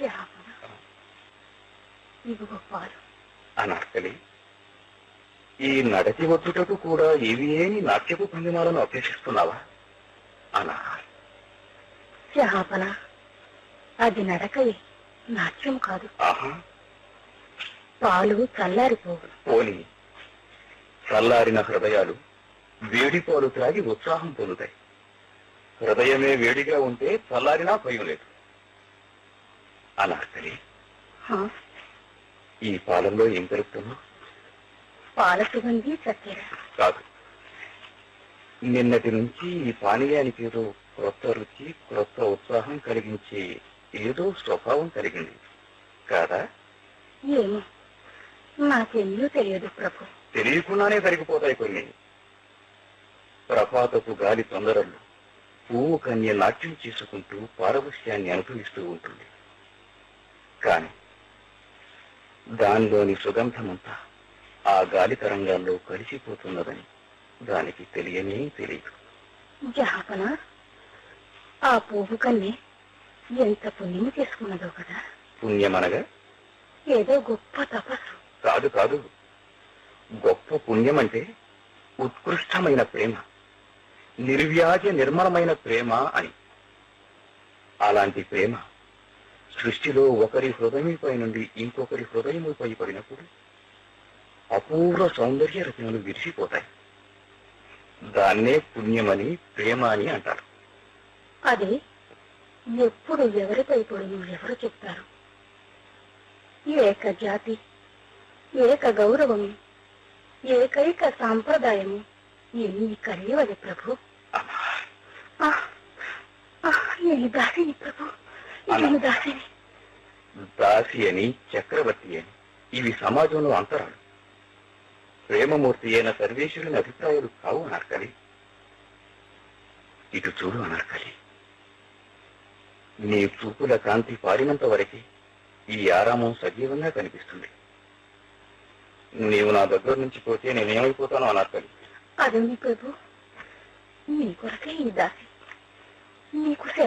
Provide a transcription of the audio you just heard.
శ్యామల ఇదిగో పాలు అనార్కలి ఈ నడచి వచ్చుటకు కూడా ఇవి ఏమి నాట్యపు భంగిమాలను అభ్యసిస్తున్నావా అనా శ్యామల అది నడకయే నాట్యం కాదు ఆహా పాలు చల్లారిపోవు పోని చల్లారిన హృదయాలు వేడి పాలు త్రాగి ఉత్సాహం పొందుతాయి హృదయమే వేడిగా ఉంటే చల్లారినా భయం లేదు అనార్కలి హా, ఈ పాలల్లో ఏం కలుపుతున్నావు పాల సుగంధి చక్కెర కాదు నిన్నటి నుంచి ఈ పానీయానికి ఏదో క్రొత్త రుచి క్రొత్త ఉత్సాహం కలిగించే ఏదో స్వభావం కలిగింది కాదా ఏమో నాకెన్నో తెలియదు ప్రభు తెలియకుండానే జరిగిపోతాయి కొన్ని ప్రపాతపు గాలి తొందరలు పువ్వు కన్య నాట్యం చేసుకుంటూ పారవశ్యాన్ని అనుభవిస్తూ ఉంటుంది కాని దానిలోని సుగంధమంతా ఆ గాలి తరంగాల్లో కలిసిపోతున్నదని దానికి తెలియనే తెలియదు జహాపన ఆ పువ్వు కన్నే ఎంత పుణ్యము చేసుకున్నదో కదా పుణ్యమనగా ఏదో గొప్ప తపస్సు కాదు కాదు గొప్ప పుణ్యం అంటే ఉత్కృష్టమైన ప్రేమ నిర్వ్యాజ నిర్మలమైన ప్రేమ అని అలాంటి ప్రేమ సృష్టిలో ఒకరి హృదయంపై నుండి ఇంకొకరి హృదయముపై పడినప్పుడు అపూర్వ సౌందర్య రచనలు విరిసిపోతాయి దాన్నే పుణ్యమని ప్రేమ అని అంటారు అది ఎప్పుడు ఎవరిపై పడును ఎవరు చెప్తారు ఏక జాతి ఏక గౌరవము ఏకైక సాంప్రదాయము ఎన్ని కలియవది ప్రభు అమ్మా, ఆ, ఆ, నేను దాసిని ప్రభు నేను దాసిని దాసి అని చక్రవర్తి అని ఇవి సమాజంలో అంతరాలు ప్రేమమూర్తి అయిన సర్వేశ్వరుని అభిప్రాయాలు కావు అనార్కలి ఇటు చూడు అనార్కలి నీ చూపుల కాంతి పారినంత వరకే ఈ ఆరామం సజీవంగా కనిపిస్తుంది నీవు నా దగ్గర నుంచి పోతే నేనేమైపోతాను అనార్కలి అదేమి ప్రభు నీ కొరకే ఈ దాసి నీకు